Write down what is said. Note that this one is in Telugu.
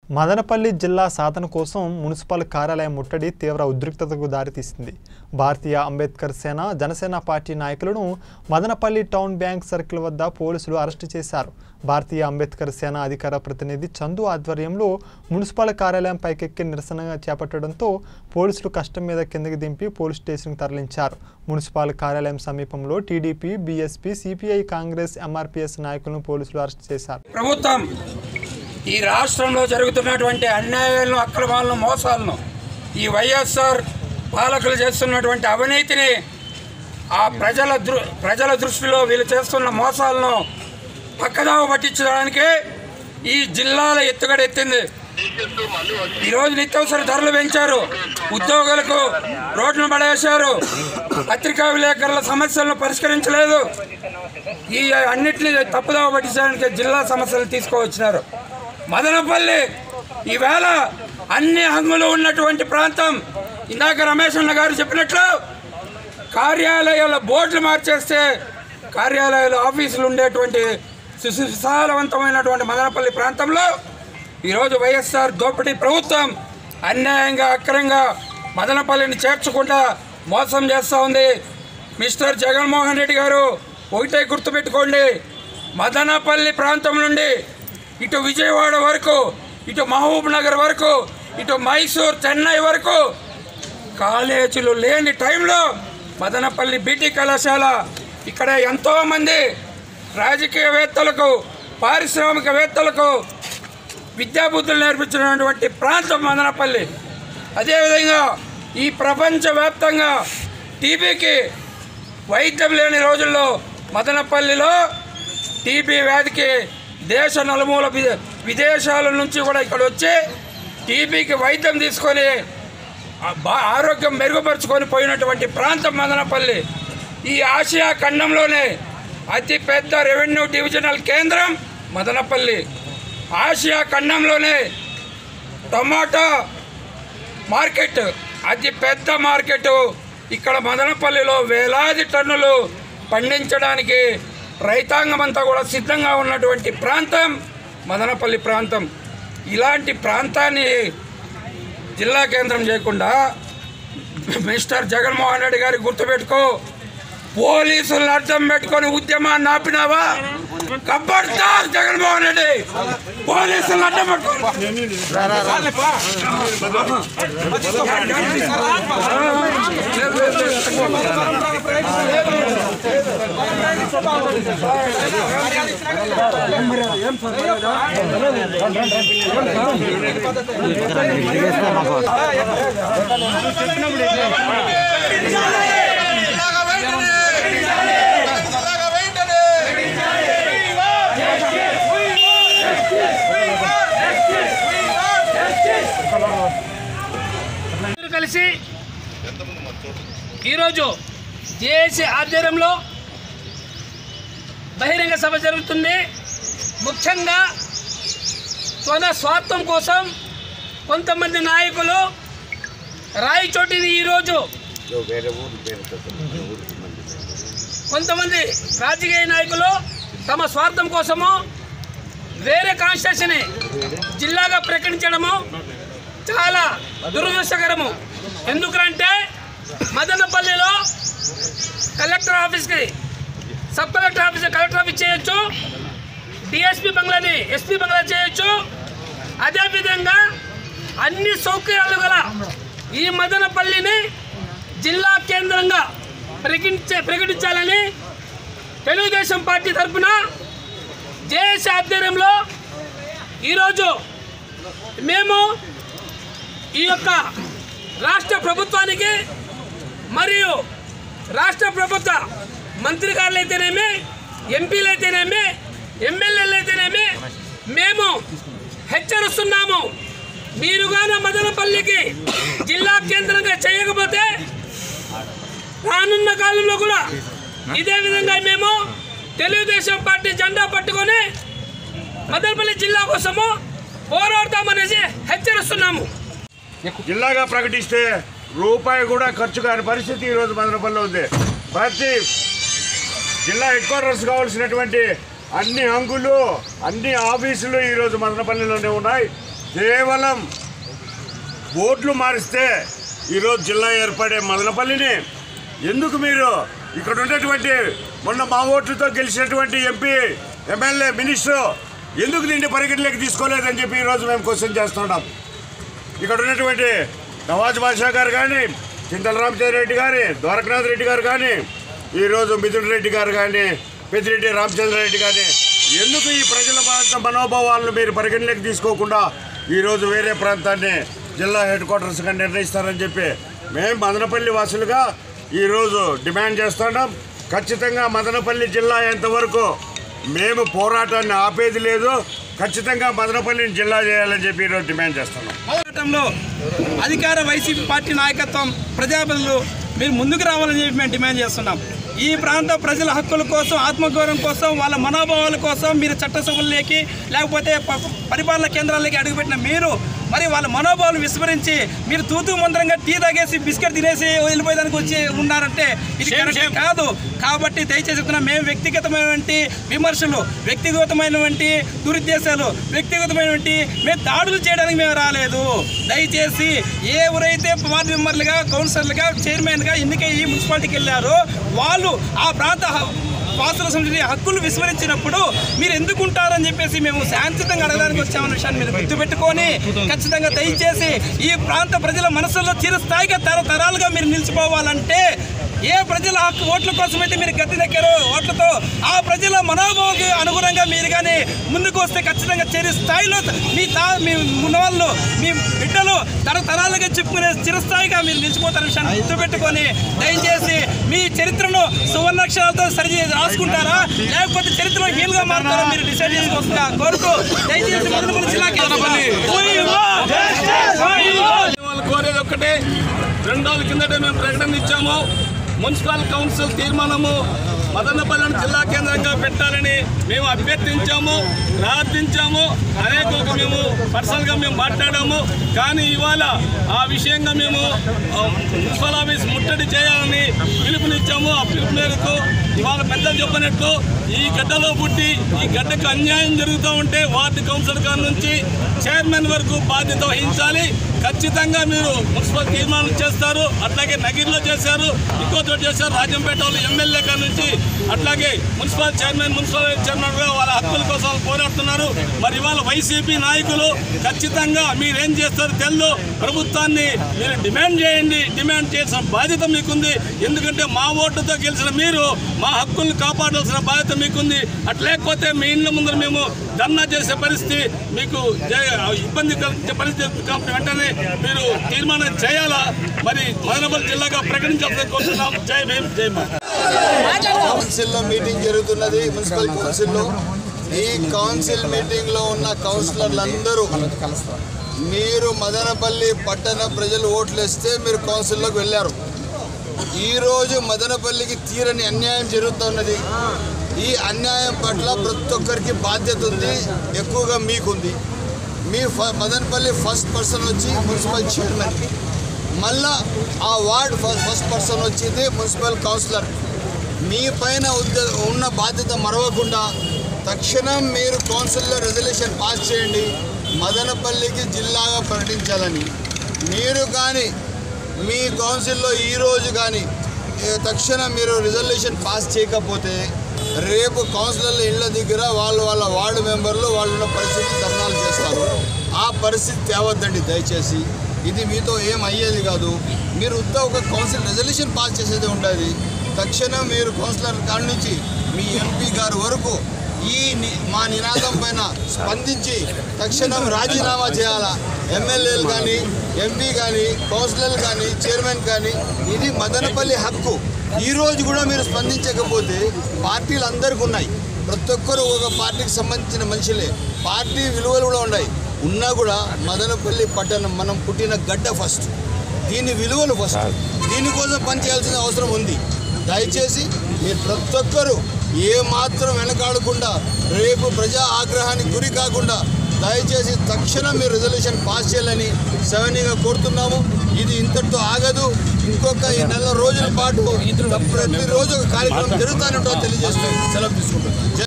మదనపల్లి జిల్లా సాధన కోసం మున్సిపల్ కార్యాలయం ముట్టడి తీవ్ర ఉద్రిక్తతకు దారితీసింది భారతీయ అంబేద్కర్ సేన జనసేన పార్టీ నాయకులను మదనపల్లి టౌన్ బ్యాంక్ సర్కిల్ వద్ద పోలీసులు అరెస్టు చేశారు భారతీయ అంబేద్కర్ సేన అధికార ప్రతినిధి చందు ఆధ్వర్యంలో మున్సిపల్ కార్యాలయం పైకెక్కి నిరసన చేపట్టడంతో పోలీసులు కష్టం మీద కిందకి దింపి పోలీస్ స్టేషన్కి తరలించారు మున్సిపల్ కార్యాలయం సమీపంలో TDP BSP CPI Congress MRPS నాయకులను పోలీసులు అరెస్ట్ చేశారు ప్రభుత్వం ఈ రాష్ట్రంలో జరుగుతున్నటువంటి అన్యాయాలను అక్రమాలను మోసాలను ఈ వైఎస్ఆర్ పాలకులు చేస్తున్నటువంటి అవినీతిని ఆ ప్రజల దృ ప్రజల దృష్టిలో వీళ్ళు చేస్తున్న మోసాలను పక్కదావ పట్టించడానికి ఈ జిల్లాల ఎత్తుగడ ఎత్తింది ఈరోజు నిత్యావసర ధరలు పెంచారు ఉద్యోగులకు రోడ్లను పడేశారు పత్రికా విలేకరుల సమస్యలను పరిష్కరించలేదు ఈ అన్నిటిని తప్పుదావ పట్టించడానికి జిల్లా సమస్యలు తీసుకువచ్చినారు మదనపల్లి ఈవేళ అన్ని హంగులు ఉన్నటువంటి ప్రాంతం ఇందాక రమేష్ అన్న గారు చెప్పినట్లు కార్యాలయాల బోర్డులు మార్చేస్తే కార్యాలయాలు ఆఫీసులు ఉండేటువంటి సుసి- విశాలవంతమైనటువంటి మదనపల్లి ప్రాంతంలో ఈరోజు వైఎస్ఆర్ దోపిడీ ప్రభుత్వం అన్యాయంగా అక్రంగా మదనపల్లిని చేర్చకుండా మోసం చేస్తూ ఉంది మిస్టర్ జగన్మోహన్ రెడ్డి గారు ఒకటే గుర్తుపెట్టుకోండి మదనపల్లి ప్రాంతం నుండి ఇటు విజయవాడ వరకు ఇటు మహబూబ్ నగర్ వరకు ఇటు మైసూర్ చెన్నై వరకు కాలేజీలు లేని టైంలో మదనపల్లి బీటీ కళాశాల ఇక్కడ ఎంతోమంది రాజకీయవేత్తలకు పారిశ్రామికవేత్తలకు విద్యాబుద్ధులు నేర్పించినటువంటి ప్రాంతం మదనపల్లి అదేవిధంగా ఈ ప్రపంచవ్యాప్తంగా టీబీకి వైద్యం లేని రోజుల్లో మదనపల్లిలో టీబీ వ్యాధికి దేశ నలుమూల విదే- విదేశాల నుంచి కూడా ఇక్కడ వచ్చి టీబీకి వైద్యం తీసుకొని ఆ బా- ఆరోగ్యం మెరుగుపరుచుకొని పోయినటువంటి ప్రాంతం మదనపల్లి ఈ ఆసియా ఖండంలోనే అతి పెద్ద రెవెన్యూ డివిజనల్ కేంద్రం మదనపల్లి ఆసియా ఖండంలోనే టమాటా మార్కెట్ అతి పెద్ద మార్కెట్ ఇక్కడ మదనపల్లిలో వేలాది టన్నులు పండించడానికి రైతాంగం అంతా కూడా సిద్ధంగా ఉన్నటువంటి ప్రాంతం మదనపల్లి ప్రాంతం ఇలాంటి ప్రాంతాన్ని జిల్లా కేంద్రం చేయకుండా మిస్టర్ జగన్మోహన్ రెడ్డి గారి గుర్తుపెట్టుకో పోలీసులను అర్థం పెట్టుకొని ఉద్యమాన్ని ఆపినావా కబ్బర్దార్ జగన్మోహన్ రెడ్డి పోలీసులను అడ్డం పెట్టుకొని అందరూ కలిసి ఈరోజు జేఏసీ ఆధ్వర్యంలో బహిరంగ సభ జరుగుతుంది ముఖ్యంగా స్వన స్వార్థం కోసం కొంతమంది నాయకులు రాయచోటిని ఈరోజు కొంతమంది రాజకీయ నాయకులు తమ స్వార్థం కోసము వేరే కాన్స్టిట్యూషన్ని జిల్లాగా ప్రకటించడము చాలా దురదృష్టకరము ఎందుకంటే మదనపల్లిలో కలెక్టర్ ఆఫీస్కి sub collector office collector office చేయొచ్చు డిఎస్పీ బంగ్లాని ఎస్పీ బంగ్లా చేయొచ్చు అదేవిధంగా అన్ని సౌకర్యాలు గల ఈ మదనపల్లిని జిల్లా కేంద్రంగా ప్రకటించే ప్రకటించాలని తెలుగుదేశం పార్టీ తరఫున జేఏసీ ఆధ్వర్యంలో ఈరోజు మేము ఈ యొక్క రాష్ట్ర ప్రభుత్వానికి మరియు రాష్ట్ర ప్రభుత్వ మంత్రి గారులు అయితేనేమి ఎంపీలు అయితేనేమి ఎమ్మెల్యేలు అయితేనేమి మేము హెచ్చరిస్తున్నాము మీరుగాన మదనపల్లికి జిల్లా కేంద్రంగా చేయకపోతే రానున్న కాలంలో కూడా ఇదే విధంగా మేము తెలుగుదేశం పార్టీ జెండా పట్టుకొని మదనపల్లి జిల్లా కోసము పోరాడతామనేసి హెచ్చరిస్తున్నాము జిల్లాగా ప్రకటిస్తే రూపాయి కూడా ఖర్చు కాని పరిస్థితి ఈరోజు మదనపల్లిలో ఉంది ప్రతి జిల్లా హెడ్ క్వార్టర్స్ కావాల్సినటువంటి అన్ని అంగులు అన్ని ఆఫీసులు ఈరోజు మదనపల్లిలోనే ఉన్నాయి కేవలం ఓట్లు మారిస్తే ఈరోజు జిల్లా ఏర్పడే మదనపల్లిని ఎందుకు మీరు ఇక్కడ ఉన్నటువంటి మొన్న మా ఓట్లతో గెలిచినటువంటి ఎంపీ ఎమ్మెల్యే మినిస్టర్ ఎందుకు దీన్ని పరిగణలోకి తీసుకోలేదని చెప్పి ఈరోజు మేము క్వశ్చన్ చేస్తున్నాం ఇక్కడ ఉన్నటువంటి నవాజ్ బాషా గారు కానీ చింతల రామచంద్ర గారి ద్వారకనాథ్ రెడ్డి గారు కానీ ఈరోజు మిథున్ రెడ్డి గారు కానీ పెద్దిరెడ్డి రామచంద్రారెడ్డి కానీ ఎందుకు ఈ ప్రజల ప్రాంత మనోభావాలను మీరు పరిగణలోకి తీసుకోకుండా ఈరోజు వేరే ప్రాంతాన్ని జిల్లా హెడ్ క్వార్టర్స్గా నిర్ణయిస్తారని చెప్పి మేము మదనపల్లి వాసులుగా ఈరోజు డిమాండ్ చేస్తున్నాం ఖచ్చితంగా మదనపల్లి జిల్లా ఎంతవరకు మేము పోరాటాన్ని ఆపేది లేదు ఖచ్చితంగా మదనపల్లిని జిల్లా చేయాలని చెప్పి ఈరోజు డిమాండ్ చేస్తున్నాం పోరాటంలో అధికార వైసీపీ పార్టీ నాయకత్వం ప్రజాప్రతినిధులు మీరు ముందుకు రావాలని చెప్పి మేము డిమాండ్ చేస్తున్నాం ఈ ప్రాంత ప్రజల హక్కుల కోసం ఆత్మగౌరవం కోసం వాళ్ళ మనోభావాల కోసం మీరు చట్టసభల్లోకి లేకపోతే ప- పరిపాలన కేంద్రాలకి అడుగుపెట్టిన మీరు మరి వాళ్ళ మనోభావాలు విస్మరించి మీరు తూతూ మంత్రంగా టీ తాగేసి బిస్కెట్ తినేసి వెళ్ళిపోయేదానికి వచ్చి ఉన్నారంటే ఇది కరెక్ట్ కాదు కాబట్టి దయచేసి చెప్తున్నా మేము వ్యక్తిగతమైనటువంటి విమర్శలు వ్యక్తిగతమైనటువంటి దురుద్దేశాలు వ్యక్తిగతమైనటువంటి మేము దాడులు చేయడానికి మేము రాలేదు దయచేసి ఎవరైతే వార్డు మెంబర్లుగా కౌన్సిలర్లుగా చైర్మన్గా ఎన్నికయ్యి మున్సిపాలిటీకి వెళ్ళారో వాళ్ళు ఆ ప్రాంత హ- వాసుల సంబంధించిన హక్కులు విస్మరించినప్పుడు మీరు ఎందుకు ఉంటారని చెప్పేసి మేము శాంతియుతంగా అడగడానికి వచ్చామన్న విషయాన్ని మీరు గుర్తుపెట్టుకొని ఖచ్చితంగా దయచేసి ఈ ప్రాంత ప్రజల మనసుల్లో చిరస్థాయిగా తరతరాలుగా మీరు నిలిచిపోవాలంటే ఏ ప్రజల హక్కు ఓట్ల కోసం అయితే మీరు గద్దె నెక్కారో ఓట్లతో ఆ ప్రజల మనోభావానికి అనుగుణంగా మీరు కానీ ముందుకు వస్తే ఖచ్చితంగా చిరు స్థాయిలో మీ తా మీ మునవాళ్ళు మీ బిడ్డలు తరతరాలుగా చెప్పుకునే చిరస్థాయిగా మీరు నిలిచిపోతారు విషయాన్ని గుర్తుపెట్టుకొని దయచేసి మీ చరిత్రను సువర్ణాక్షరాలతో సరి రాసుకుంటారా లేకపోతే చరిత్రలో హీలుగా మారుతారా మీరు డిసైడ్ చేసుకోవాల్సిందిగా కోరుతూ దయచేసి మొదలు జిల్లాకి వాళ్ళు కోరేది ఒక్కటే రెండు రోజుల కిందటే మేము ప్రకటన ఇచ్చాము మున్సిపల్ కౌన్సిల్ తీర్మానము మదనపల్లిని జిల్లా కేంద్రంగా పెట్టాలని మేము అభ్యర్థించాము ప్రార్థించాము అనేక ఒక మేము పర్సనల్గా మేము మాట్లాడాము కానీ ఇవాళ ఆ విషయంగా మేము ఆ, మున్సిపల్ ఆఫీస్ ముట్టడి చేయాలని పిలుపునిచ్చాము ఆ పిలుపు మేరకు ఇవాళ పెద్దలు చెప్పినట్టు ఈ గడ్డలో పుట్టి ఈ గడ్డకు అన్యాయం జరుగుతూ ఉంటే వార్డు కౌన్సిలర్ గారి నుంచి చైర్మన్ వరకు బాధ్యత వహించాలి ఖచ్చితంగా మీరు మున్సిపల్ తీర్మానం చేస్తారు అట్లాగే నగిరిలో చేశారు ఇంకో చోట చేశారు రాజంపేట వాళ్ళు ఎమ్మెల్యే గారి నుంచి అట్లాగే మున్సిపల్ చైర్మన్ మున్సిపల్ చైర్మన్ గా వాళ్ళ హక్కుల కోసం పోరాడుతున్నారు మరి ఇవాళ వైసీపీ నాయకులు ఖచ్చితంగా మీరేం చేస్తారో తెలుదు ప్రభుత్వాన్ని మీరు డిమాండ్ చేయండి డిమాండ్ చేసిన బాధ్యత మీకుంది ఎందుకంటే మా ఓటుతో గెలిచిన మీరు మా హక్కుల్ని కాపాడాల్సిన బాధ్యత మీకుంది అట్లా లేకపోతే మీ ఇండ్ల ముందర మేము ధర్నా చేసే పరిస్థితి మీకు జే- ఇబ్బంది కలిగించే పరిస్థితి కాబట్టి వెంటనే మీరు తీర్మానం చేయాలా మరి మదనపల్లి జిల్లాగా ప్రకటించాలని కోరుతున్నాం జై భీమ్ జై మా కౌన్సిల్లో మీటింగ్ జరుగుతున్నది మున్సిపల్ కౌన్సిల్లో ఈ కౌన్సిల్ మీటింగ్ లో ఉన్న కౌన్సిలర్లందరూ మీరు మదనపల్లి పట్టణ ప్రజలు ఓట్లు వేస్తే మీరు కౌన్సిల్లోకి వెళ్ళారు ఈరోజు మదనపల్లికి తీరని అన్యాయం జరుగుతున్నది ఈ అన్యాయం పట్ల ప్రతి ఒక్కరికి బాధ్యత ఉంది ఎక్కువగా మీకుంది మీ ఫ- మదనపల్లి ఫస్ట్ పర్సన్ వచ్చి మున్సిపల్ చైర్మన్ మళ్ళా ఆ వార్డ్ ఫస్ట్ ఫస్ట్ పర్సన్ వచ్చింది మున్సిపల్ కౌన్సిలర్ మీ పైన ఉద్ద- ఉన్న బాధ్యత మరవకుండా తక్షణం మీరు కౌన్సిల్లో రెజల్యూషన్ పాస్ చేయండి మదనపల్లికి జిల్లాగా ప్రకటించాలని మీరు కానీ మీ కౌన్సిల్లో ఈరోజు కానీ ఏ, తక్షణం మీరు రిజల్యూషన్ పాస్ చేయకపోతే రేపు కౌన్సిలర్ల ఇళ్ళ దగ్గర వాళ్ళు వాళ్ళ వార్డు మెంబర్లు వాళ్ళు ఉన్న పరిస్థితి ధర్నాలు చేస్తారు ఆ పరిస్థితి తేవద్దండి దయచేసి ఇది మీతో ఏం అయ్యేది కాదు మీరు ఉత్త ఒక కౌన్సిల్ రెజల్యూషన్ పాస్ చేసేది ఉంటుంది తక్షణం మీరు కౌన్సిలర్ కాడి నుంచి మీ ఎంపీ గారు వరకు ఈ ని- మా నినాదం పైన స్పందించి తక్షణం రాజీనామా చేయాలా ఎమ్మెల్యేలు కానీ ఎంపీ కానీ కౌన్సిలర్లు కానీ చైర్మన్ కానీ ఇది మదనపల్లి హక్కు ఈ రోజు కూడా మీరు స్పందించకపోతే పార్టీలు అందరికీ ఉన్నాయి ప్రతి ఒక్కరు ఒక పార్టీకి సంబంధించిన మనుషులే పార్టీ విలువలు కూడా ఉన్నాయి ఉన్నా కూడా మదనపల్లి పట్టణం మనం పుట్టిన గడ్డ ఫస్ట్ దీని విలువలు ఫస్ట్ దీనికోసం పనిచేయాల్సిన అవసరం ఉంది దయచేసి మీరు ప్రతి ఒక్కరూ ఏ మాత్రం వెనకాడకుండా రేపు ప్రజా ఆగ్రహానికి గురి కాకుండా దయచేసి తక్షణం మీరు రిజల్యూషన్ పాస్ చేయాలని సవనీయంగా కోరుతున్నాము ఇది ఇంతటితో ఆగదు ఇంకొక ఈ నెల రోజుల పాటు ప్రతిరోజు ఒక కార్యక్రమం జరుగుతానంటో తెలియజేస్తూ సెలవు తీసుకుంటున్నాను